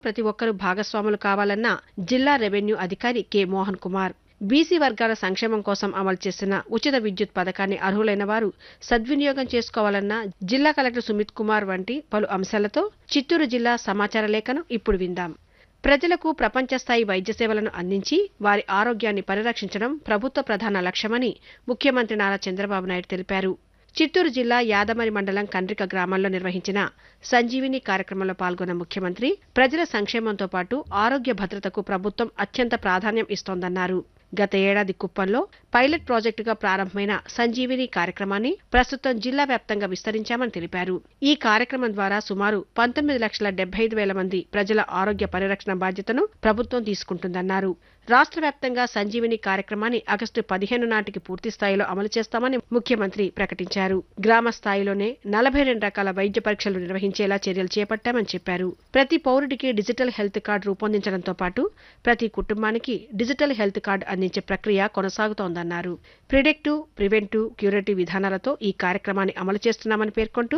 ప్రతి ఒక్కరూ భాగస్వాములు కావాలన్న జిల్లా రెవెన్యూ అధికారి కె మోహన్ కుమార్ బీసీ వర్గాల సంక్షేమం కోసం అమలు చేసిన ఉచిత విద్యుత్ పథకాన్ని అర్హులైన వారు సద్వినియోగం చేసుకోవాలన్న జిల్లా కలెక్టర్ సుమిత్ కుమార్ వంటి పలు అంశాలతో చిత్తూరు జిల్లా సమాచార లేఖను ఇప్పుడు విందాం ప్రజలకు ప్రపంచ స్థాయి వైద్య సేవలను అందించి వారి ఆరోగ్యాన్ని పరిరక్షించడం ప్రభుత్వ ప్రధాన లక్ష్యమని ముఖ్యమంత్రి నారా చంద్రబాబు నాయుడు తెలిపారు చిత్తూరు జిల్లా యాదమరి మండలం కండ్రిక గ్రామంలో నిర్వహించిన సంజీవిని కార్యక్రమంలో పాల్గొన్న ముఖ్యమంత్రి ప్రజల సంక్షేమంతో పాటు ఆరోగ్య భద్రతకు ప్రభుత్వం అత్యంత ప్రాధాన్యం ఇస్తోందన్నారు గత ఏడాది కుప్పంలో పైలట్ ప్రాజెక్టుగా ప్రారంభమైన సంజీవిని కార్యక్రమాన్ని ప్రస్తుతం జిల్లా వ్యాప్తంగా విస్తరించామని తెలిపారు ఈ కార్యక్రమం ద్వారా సుమారు పంతొమ్మిది లక్షల డెబ్బై ఐదు వేల మంది ప్రజల ఆరోగ్య పరిరక్షణ బాధ్యతను ప్రభుత్వం తీసుకుంటుందన్నారు రాష్ట్ర వ్యాప్తంగా సంజీవిని కార్యక్రమాన్ని ఆగస్టు పదిహేను నాటికి పూర్తి స్థాయిలో అమలు చేస్తామని ముఖ్యమంత్రి ప్రకటించారు గ్రామ స్థాయిలోనే నలభై రెండు రకాల వైద్య పరీక్షలు నిర్వహించేలా చర్యలు చేపట్టామని చెప్పారు ప్రతి పౌరుడికి డిజిటల్ హెల్త్ కార్డు రూపొందించడంతో పాటు ప్రతి కుటుంబానికి డిజిటల్ హెల్త్ కార్డు అందించే ప్రక్రియ కొనసాగుతోందన్నారు ప్రిడిక్టివ్ ప్రివెంటివ్ క్యూరేటివ్ విధానాలతో ఈ కార్యక్రమాన్ని అమలు చేస్తున్నామని పేర్కొంటూ